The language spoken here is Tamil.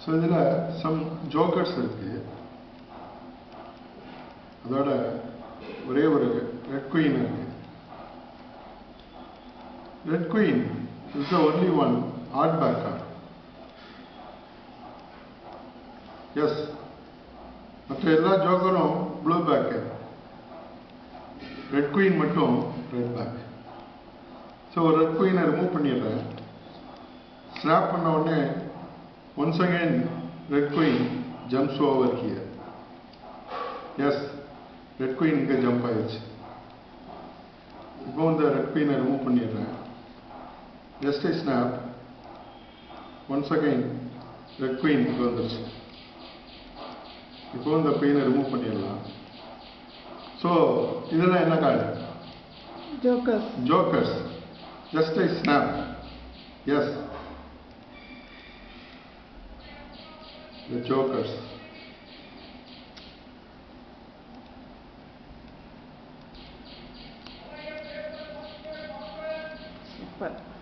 ஸோ இதில் சம் ஜோக்கர்ஸ் இருக்கு அதோட ஒரே ஒரு ரெட் குயின் இருக்கு red queen is the only one odd back card yes மற்ற எல்லா ஜோக்கரும் ப்ளூ பேக்கு ரெட் குயின் மட்டும் ரெட் பேக் ஸோ ஒரு ரெட் குயினை ரிமூவ் பண்ணிடுறேன் ஸ்னாப் பண்ண உடனே once again red queen jumps over here yes red queen இங்கே ஜம்ப் ஆயிடுச்சு இப்போ இந்த ரெட் குயினை ரிமூவ் பண்ணிடுறேன் just I snap once again red queen இங்கே வந்துருச்சு இப்போ இந்த குயினை ரிமூவ் பண்ணிடலாம் ஸோ இதெல்லாம் என்ன card jokers jokers just I snap yes the jokers super